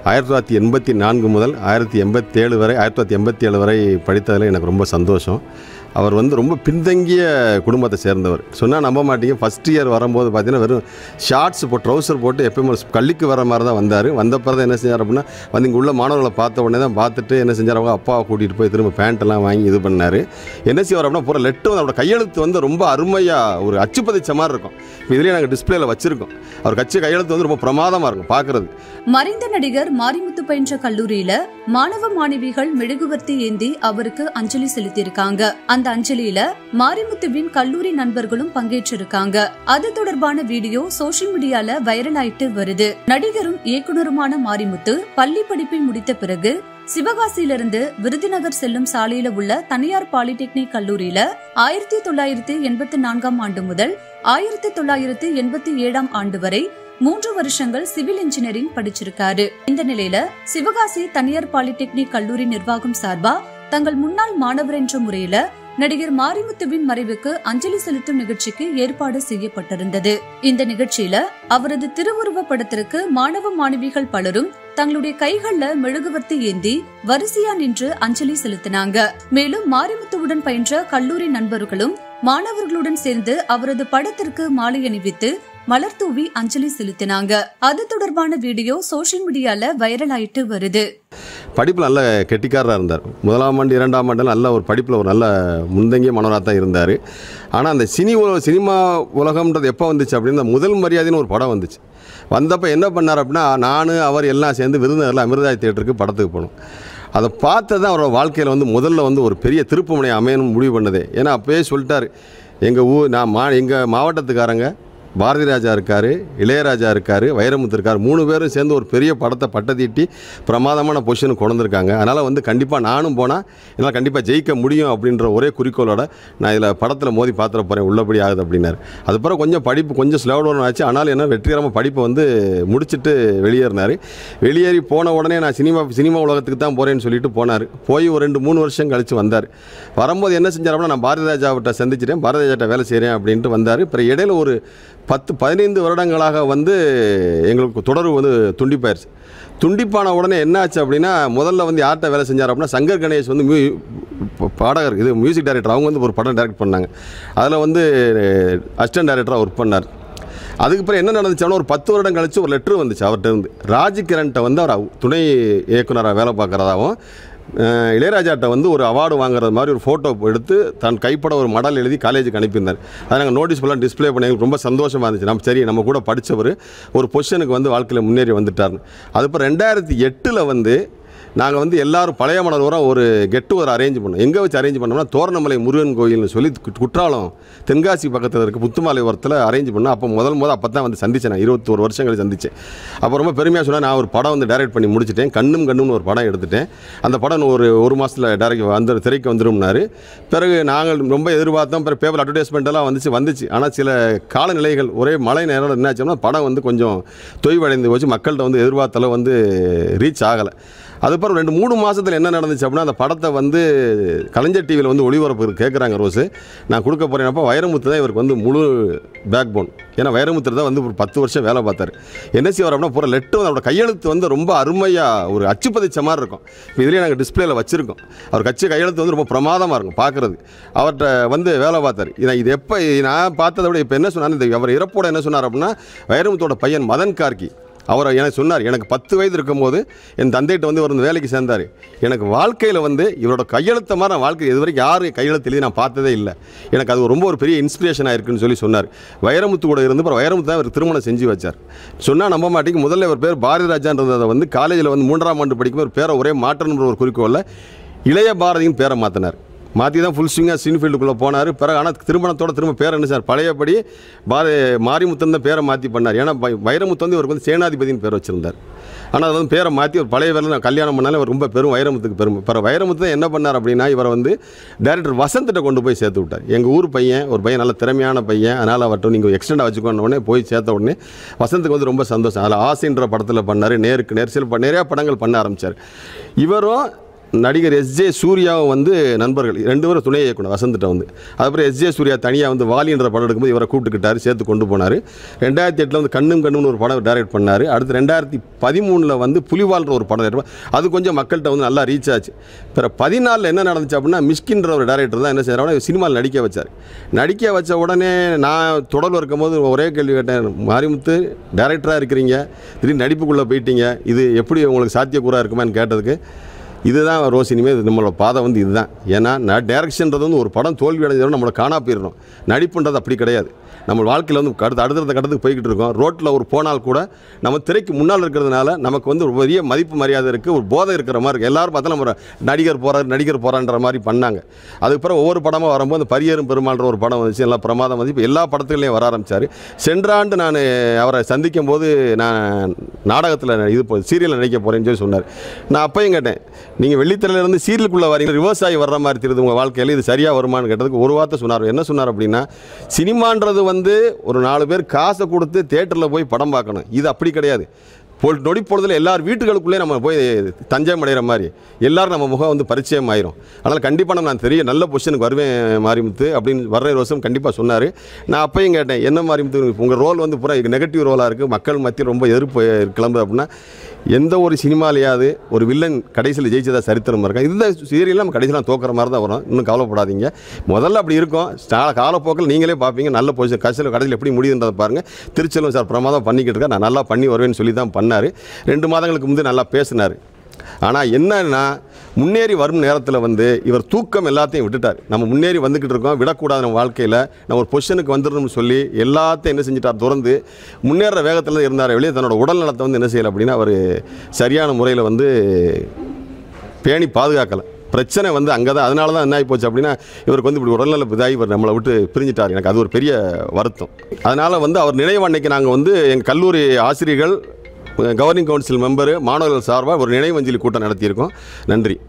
ஆயிரத்தி தொள்ளாயிரத்தி எண்பத்தி நான்கு முதல் ஆயிரத்தி எண்பத்தேழு வரை ஆயிரத்தி தொள்ளாயிரத்தி எண்பத்தி ஏழு வரை படித்ததில் எனக்கு ரொம்ப சந்தோஷம் அவர் வந்து ரொம்ப பின்தங்கிய குடும்பத்தை சேர்ந்தவர் சொன்னால் நம்ப மாட்டீங்க ஃபஸ்ட் இயர் வரும்போது பார்த்தீங்கன்னா வெறும் ஷார்ட்ஸ் போட்டு ட்ரௌசர் போட்டு எப்பயுமே ஒரு பள்ளிக்கு வர மாதிரி தான் வந்தார் வந்த பிறகு என்ன செஞ்சார் அப்படின்னா வந்து இங்கே உள்ள மாணவர்களை பார்த்த உடனே தான் பார்த்துட்டு என்ன செஞ்சார் அவங்க அப்பாவை கூட்டிகிட்டு போய் திரும்ப பேண்ட் எல்லாம் வாங்கி இது பண்ணார் என்ன செய்வார் அப்படின்னா பூரா லெட்டர் வந்து அவரோட கையெழுத்து வந்து ரொம்ப அருமையாக ஒரு அச்சு பதிச்ச மாதிரி இருக்கும் இப்போ இதுலேயே நாங்கள் டிஸ்பிளேல வச்சுருக்கோம் அவர் கட்சி கையெழுத்து வந்து ரொம்ப பிரமாதமாக இருக்கும் பார்க்குறது மறைந்த நடிகர் மாரிமுத்து பயின்ற கல்லூரியில மாணவ மாணவிகள் மெழுகுவர்த்தி ஏந்தி அவருக்கு அஞ்சலி செலுத்தியிருக்காங்க அந்த அஞ்சலியில மாரிமுத்துவின் கல்லூரி நண்பர்களும் பங்கேற்றிருக்காங்க அது தொடர்பான வீடியோ சோஷியல் மீடியால வைரல் ஆயிட்டு வருது நடிகரும் இயக்குனருமான மாரிமுத்து பள்ளி படிப்பை முடித்த பிறகு சிவகாசியிலிருந்து விருதுநகர் செல்லும் சாலையில உள்ள தனியார் பாலிடெக்னிக் கல்லூரியில ஆயிரத்தி தொள்ளாயிரத்தி எண்பத்தி நான்காம் ஆண்டு முதல் ஆயிரத்தி தொள்ளாயிரத்தி எண்பத்தி ஏழாம் ஆண்டு வரை மூன்று வருஷங்கள் சிவில் இன்ஜினியரிங் படிச்சிருக்காரு இந்த நிலையில சிவகாசி தனியார் பாலிடெக்னிக் கல்லூரி நிர்வாகம் சார்பா தங்கள் முன்னாள் மாணவர் என்ற முறையில நடிகர் மாரிமுத்துவின் மறைவுக்கு அஞ்சலி செலுத்தும் நிகழ்ச்சிக்கு ஏற்பாடு செய்யப்பட்டிருந்தது இந்த நிகழ்ச்சியில அவரது திருவுருவ படத்திற்கு மாணவ மாணவிகள் பலரும் தங்களுடைய கைகள்ல மெழுகுவர்த்தி ஏந்தி வரிசையா நின்று அஞ்சலி செலுத்தினாங்க மேலும் மாரிமுத்துவுடன் பயின்ற கல்லூரி நண்பர்களும் மாணவர்களுடன் சேர்ந்து அவரது படத்திற்கு மாலை அணிவித்து மலர் தூவி அஞ்சலி செலுத்தினாங்க அது தொடர்பான வீடியோ சோஷியல் மீடியால வைரல் ஆயிட்டு வருது படிப்பில் நல்ல கெட்டிக்காரராக இருந்தார் முதலாம் ஆண்டு இரண்டாம் ஆண்டு நல்ல ஒரு படிப்பில் ஒரு நல்ல முந்தங்கிய மனோராக தான் இருந்தார் ஆனால் அந்த சினி உலக சினிமா உலகம்ன்றது எப்போ வந்துச்சு அப்படின்னா முதல் மரியாதைன்னு ஒரு படம் வந்துச்சு வந்தப்போ என்ன பண்ணார் அப்படின்னா நான் அவர் எல்லாம் சேர்ந்து விருதுநகரில் அமிர்தாய் தேட்டருக்கு படத்துக்கு போனோம் அதை பார்த்து தான் அவரோட வாழ்க்கையில் வந்து முதல்ல வந்து ஒரு பெரிய திருப்புமுனை அமையணும் முடிவு பண்ணதே ஏன்னா அப்போயே சொல்லிட்டார் எங்கள் ஊர் நான் மா எங்கள் மாவட்டத்துக்காரங்க பாரதி ராஜா இருக்கார் இளையராஜா இருக்கார் வைரமுத்து இருக்கார் மூணு பேரும் சேர்ந்து ஒரு பெரிய படத்தை பட்டத்தீட்டி பிரமாதமான பொசிஷனுக்கு கொண்டு வந்திருக்காங்க அதனால் வந்து கண்டிப்பாக நானும் போனால் என்னால் கண்டிப்பாக ஜெயிக்க முடியும் அப்படின்ற ஒரே குறிக்கோளோட நான் இதில் படத்தில் மோதி பார்த்துட போகிறேன் உள்ளபடி ஆகுது அப்படின்னாரு அதுக்கப்புறம் கொஞ்சம் படிப்பு கொஞ்சம் ஸ்லோ டவுன் ஆச்சு ஆனாலும் என்ன வெற்றிகரமாக படிப்பை வந்து முடிச்சுட்டு வெளியேறினார் வெளியேறி போன உடனே நான் சினிமா சினிமா உலகத்துக்கு தான் போகிறேன்னு சொல்லிட்டு போனார் போய் ஒரு ரெண்டு மூணு வருஷம் கழித்து வந்தார் வரும்போது என்ன செஞ்சார் அப்படின்னா நான் பாரதி ராஜாவிட்ட சந்திச்சிட்டேன் பாரதி ராஜாட்ட வேலை செய்கிறேன் அப்படின்ட்டு வந்தார் அப்புறம் இடையில ஒரு பத்து பதினைந்து வருடங்களாக வந்து எங்களுக்கு தொடர்பு வந்து துண்டிப்பாயிருச்சு துண்டிப்பான உடனே என்னாச்சு அப்படின்னா முதல்ல வந்து யார்கிட்ட வேலை செஞ்சார் அப்படின்னா சங்கர் கணேஷ் வந்து மியூ ப- பாடகர் இது மியூசிக் டைரக்டர் அவங்க வந்து ஒரு படம் டைரக்ட் பண்ணாங்க அதில் வந்து அசிஸ்டன்ட் டைரக்டராக ஒர்க் பண்ணார் அதுக்கப்புறம் என்ன நடந்துச்சுன்னா ஒரு பத்து வருடம் கழிச்சு ஒரு லெட்ரு வந்துச்சு அவர்கிட்ட இருந்து ராஜ்கிரண்ட்டை வந்து அவர் அவ- துணை இயக்குனராக வேலை பார்க்குறதாகவும் அஹ், இளையராஜாட்ட வந்து ஒரு அவார்டு வாங்குறது மாதிரி ஒரு ஃபோட்டோ எடுத்து தன் கைப்பட ஒரு மடல் எழுதி காலேஜுக்கு அனுப்பியிருந்தார் அதை நாங்கள் நோட்டீஸ் ஃபுல்லாக டிஸ்ப்ளே பண்ணி எங்களுக்கு ரொம்ப சந்தோஷமாக இருந்துச்சு நம்ம சரி நம்ம கூட படித்தவர் ஒரு பொசிஷனுக்கு வந்து வாழ்க்கையில் முன்னேறி வந்துட்டார்னு அதுக்கப்புறம் ரெண்டாயிரத்தி எட்டில் வந்து நாங்கள் வந்து எல்லாரும் பழைய மணலூரம் ஒரு கெட்டு ஒரு அரேஞ்ச் பண்ணோம் எங்கே வச்சு அரேஞ்ச் பண்ணோம்னா தோரணமலை முருகன் கோயில்னு சொல்லி கு- குற்றாலம் தென்காசி பக்கத்தில் இருக்க புத்துமலை ஓரத்தில் அரேஞ்ச் பண்ணோம் அப்போ முதல் முதல் அப்போ தான் வந்து சந்திச்சேன் நான் இருபத்தோரு வருஷங்கள் சந்திச்சேன் அப்போ ரொம்ப பெருமையாக சொன்னால் நான் ஒரு படம் வந்து டைரக்ட் பண்ணி முடிச்சிட்டேன் கண்ணும் கண்ணும்னு ஒரு படம் எடுத்துட்டேன் அந்த படம் ஒரு ஒரு மாதத்தில் டைரக்ட் வந்து திரைக்கு வந்துரும்னாரு பிறகு நாங்கள் ரொம்ப எதிர்பார்த்தோம் பிறகு பேப்பர் அட்வர்டைஸ்மெண்ட் எல்லாம் வந்துச்சு வந்துச்சு ஆனால் சில காலநிலைகள் ஒரே மழை நேரம் என்னாச்சுன்னா படம் வந்து கொஞ்சம் தொய்வடைந்து போச்சு மக்கள்கிட்ட வந்து எதிர்பார்த்த அளவு வந்து ரீச் ஆகலை அதுக்கப்புறம் ரெண்டு மூணு மாதத்தில் என்ன நடந்துச்சு அப்படின்னா அந்த படத்தை வந்து கலைஞர் டிவியில் வந்து ஒளிபரப்பு கேட்குறாங்க ரோஸு நான் கொடுக்க போகிறேன் அப்போ வைரமுத்து தான் இவருக்கு வந்து முழு பேக் போன் ஏன்னா வைரமுத்து தான் வந்து ஒரு பத்து வருஷம் வேலை பார்த்தாரு என்ன செய்வார் அப்படின்னா பூரா லெட்டர் வந்து அவரோட கையெழுத்து வந்து ரொம்ப அருமையாக ஒரு அச்சு பதிச்ச மாதிரி இருக்கும் இப்போ இதுலேயே நாங்கள் டிஸ்பிளேல வச்சுருக்கோம் அவர் கட்சி கையெழுத்து வந்து ரொம்ப பிரமாதமாக இருக்கும் பார்க்குறது அவர்கிட்ட வந்து வேலை பார்த்தாரு இதை இது எப்போ நான் பார்த்ததை விட இப்போ என்ன சொன்னார் இந்த அவர் இறப்போட என்ன சொன்னார் அப்படின்னா வைரமுத்தோட பையன் மதன் கார்கி அவர் எனக்கு சொன்னார் எனக்கு பத்து வயது இருக்கும்போது என் தந்தைகிட்ட வந்து இவர் இந்த வேலைக்கு சேர்ந்தார் எனக்கு வாழ்க்கையில் வந்து இவரோட கையெழுத்த மாதிரி நான் வாழ்க்கை இது வரைக்கும் யாரும் கையெழுத்து எழுதி நான் பார்த்ததே இல்லை எனக்கு அது ரொம்ப ஒரு பெரிய இன்ஸ்பிரேஷனாக இருக்குன்னு சொல்லி சொன்னார் வைரமுத்து கூட இருந்து அப்புறம் வைரமுத்து தான் இவர் திருமணம் செஞ்சு வச்சார் சொன்னால் நம்ப மாட்டேங்க முதல்ல இவர் பேர் பாரதி ராஜான்றதை வந்து காலேஜில் வந்து மூன்றாம் ஆண்டு படிக்கும்போது பேரை ஒரே மாற்றணுன்ற ஒரு குறிக்கோளில் இளைய பாரதியின் பேரை மாற்றினார் மாற்றி தான் ஃபுல் ஸ்விங்காக சீன்ஃபீல்டுக்குள்ளே போனார் பிறகு ஆனால் திருமணத்தோட திரும்ப பேர் என்ன சார் பழையபடி பாரதி மாரிமுத்தன் தான் பேரை மாற்றி பண்ணார் ஏன்னா வை- வைரமுத்து வந்து இவருக்கு வந்து சேனாதிபதினு பேர் வச்சிருந்தார் ஆனால் அது வந்து பேரை மாற்றி ஒரு பழைய வேலை கல்யாணம் பண்ணாலும் இவர் ரொம்ப பெரும் வைரமுத்துக்கு பெரும் பிற வைரமுத்து தான் என்ன பண்ணார் அப்படின்னா இவரை வந்து டேரக்டர் வசந்திட்ட கொண்டு போய் சேர்த்து விட்டார் எங்கள் ஊர் பையன் ஒரு பையன் நல்ல திறமையான பையன் அதனால் அவர்கிட்ட நீங்கள் எக்ஸ்டெண்டாக வச்சுக்கோன உடனே போய் சேர்த்த உடனே வசந்துக்கு வந்து ரொம்ப சந்தோஷம் அதில் ஆசைன்ற படத்தில் பண்ணார் நேருக்கு நேர் சில ப- நிறையா படங்கள் பண்ண ஆரம்பித்தார் இவரும் நடிகர் எஸ்ஜே சூர்யாவும் வந்து நண்பர்கள் ரெண்டு பேரும் துணை இயக்குனர் வசந்திட்ட வந்து அதுக்கப்புறம் எஸ்ஜே சூர்யா தனியாக வந்து வாலின்ற படம் எடுக்கும்போது இவரை கூப்பிட்டுக்கிட்டாரு சேர்த்து கொண்டு போனார் ரெண்டாயிரத்தி எட்டில் வந்து கண்ணும் கண்ணும்னு ஒரு படம் டைரக்ட் பண்ணார் அடுத்து ரெண்டாயிரத்தி பதிமூணில் வந்து புலிவால்ன்ற ஒரு படம் direct பண்ண- அது கொஞ்சம் மக்கள்கிட்ட வந்து நல்லா ரீச் ஆச்சு பிற பதினாலில் என்ன நடந்துச்சு அப்படின்னா மிஷ்கின்ற ஒரு டேரக்டர் தான் என்ன செய்யறாங்க சினிமாவில் நடிக்க வச்சார் நடிக்க வச்ச உடனே நான் தொடர்பில் இருக்கும்போது ஒரே கேள்வி கேட்டேன் மாரிமுத்து டேரக்டராக இருக்கிறீங்க திடீர்னு நடிப்புக்குள்ளே போயிட்டீங்க இது எப்படி உங்களுக்கு சாத்தியக்கூறாக இருக்குமான்னு கேட்டதுக்கு இதுதான் ரோஸ் இனிமேல் இது நம்மளோட பாதை வந்து இதுதான் ஏன்னா நான் டேரக்ஷன்றது வந்து ஒரு படம் தோல்வி அடைஞ்சதோட நம்மளை காணா போயிடணும் நடிப்புன்றது அப்படி கிடையாது நம்ம வாழ்க்கையில் வந்து அடுத்த அடுத்தடுத்த கட்டத்துக்கு போய்கிட்டு இருக்கோம் ரோட்டில் ஒரு போனால் கூட நம்ம திரைக்கு முன்னால் இருக்கிறதுனால நமக்கு வந்து ஒரு பெரிய மதிப்பு மரியாதை இருக்குது ஒரு போதை இருக்கிற மாதிரி இருக்குது எல்லாரும் பார்த்தா நம்ம நடிகர் போகிறார் நடிகர் போகிறான்ற மாதிரி பண்ணாங்க அதுக்கப்புறம் ஒவ்வொரு படமாக வரும்போது அந்த பரியேறும் பெருமாள்ன்ற ஒரு படம் வந்துச்சு எல்லாம் பிரமாதம் வந்து இப்போ எல்லா படத்துலையும் வர ஆரம்பித்தார் சென்ற ஆண்டு நான் அவரை சந்திக்கும் போது நான் நாடகத்தில் இது சீரியலில் நடிக்க போகிறேன்னு சொல்லி சொன்னார் நான் அப்பையும் கேட்டேன் நீங்கள் வெள்ளித்திரையிலேருந்து சீரியலுக்குள்ளே வரீங்க ரிவர்ஸ் ஆகி வர்ற மாதிரி தெரியுது உங்கள் வாழ்க்கையில் இது சரியாக வருமான்னு கேட்டதுக்கு ஒரு வார்த்தை சொன்னார் என்ன சொன்னார் அப்படின்னா சினிமான்றது வந்து ஒரு நாலு பேர் காசை கொடுத்து தேட்டரில் போய் படம் பார்க்கணும் இது அப்படி கிடையாது பொல் நொடி பொழுதுல எல்லார் வீட்டுகளுக்குள்ளே நம்ம போய் தஞ்சம் அடைகிற மாதிரி எல்லாரும் நம்ம முகம் வந்து பரிச்சயம் ஆயிரும் அதனால் கண்டிப்பாக நம்ம நான் தெரிய நல்ல பொசிஷனுக்கு வருவேன் மாரிமுத்து அப்படின்னு வர்ற வருஷம் கண்டிப்பாக சொன்னார் நான் அப்பையும் கேட்டேன் என்ன மாரிமுத்து உங்கள் ரோல் வந்து பூரா நெகட்டிவ் ரோலாக இருக்குது மக்கள் மத்தியில் ரொம்ப எதிர்ப்பு கிளம்புது அப்படின்னா எந்த ஒரு சினிமாலையாவது ஒரு வில்லன் கடைசியில் ஜெயிச்சதா சரித்திரம் இருக்கா இந்த சீரியலில் நம்ம கடைசியில் தோக்குற மாதிரி தான் வரும் இன்னும் கவலைப்படாதீங்க முதல்ல அப்படி இருக்கும் ஸ்டா காலப்போக்கில் நீங்களே பார்ப்பீங்க நல்ல பொசிஷன் கடைசியில் கடைசியில் எப்படி முடியுன்றதை பாருங்கள் திருச்செல்வம் சார் பிரமாதம் பண்ணிக்கிட்டு இருக்கேன் நான் நல்லா பண்ணி வருவேன்னு சொல்லி தான் பண்ணார் ரெண்டு மாதங்களுக்கு முந்தைய நல்லா பேசினார் ஆனால் என்னன்னா முன்னேறி வரும் நேரத்தில் வந்து இவர் தூக்கம் எல்லாத்தையும் விட்டுட்டார் நம்ம முன்னேறி வந்துக்கிட்டு இருக்கோம் விடக்கூடாது நம்ம வாழ்க்கையில் நம்ம ஒரு பொசிஷனுக்கு வந்துடணும்னு சொல்லி எல்லாத்தையும் என்ன செஞ்சிட்டார் துறந்து முன்னேற வேகத்தில் இருந்தார் வெளியே தன்னோட உடல் நலத்தை வந்து என்ன செய்யலை அப்படின்னா அவர் சரியான முறையில் வந்து பேணி பாதுகாக்கலை பிரச்சனை வந்து அங்கே தான் அதனால தான் என்ன ஆகி போச்சு அப்படின்னா இவருக்கு வந்து இப்படி உடல்நல இதாகி இவர் நம்மளை விட்டு பிரிஞ்சிட்டார் எனக்கு அது ஒரு பெரிய வருத்தம் அதனால் வந்து அவர் நினைவு அன்னைக்கு நாங்கள் வந்து எங்கள் கல்லூரி ஆசிரியர்கள் கவர்னிங் கவுன்சில் மெம்பரு மாணவர்கள் சார்பாக ஒரு நினைவஞ்சலி கூட்டம் நடத்தியிருக்கோம் நன்றி